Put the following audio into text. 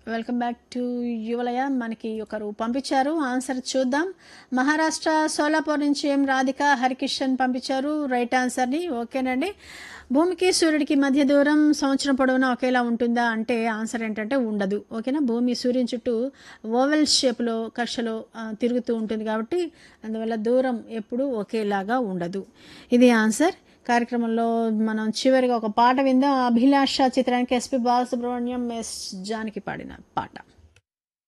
welcome back to యువలయ మనకి ఒకరు పంపించారు ఆన్సర్ చూద్దాం మహారాష్ట్ర సోలాపూర్ నుంచి ఎం రాధిక హరికిషన్ పంపించారు రైట్ ఆన్సర్ని ఓకేనండి భూమికి సూర్యుడికి మధ్య దూరం సంవత్సరం పొడవునా ఒకేలా ఉంటుందా అంటే ఆన్సర్ ఏంటంటే ఉండదు ఓకేనా భూమి సూర్యుని చుట్టూ ఓవెల్ షేప్లో కక్షలో ఆ, తిరుగుతూ ఉంటుంది కాబట్టి అందువల్ల దూరం ఎప్పుడూ ఒకేలాగా ఉండదు ఇది ఆన్సర్ కార్యక్రమంలో మనం చివరిగా ఒక పాట విందాం అభిలాష చిత్రానికి ఎస్పి బాలసుబ్రహ్మణ్యం ఎస్ జానకి పాడిన పాట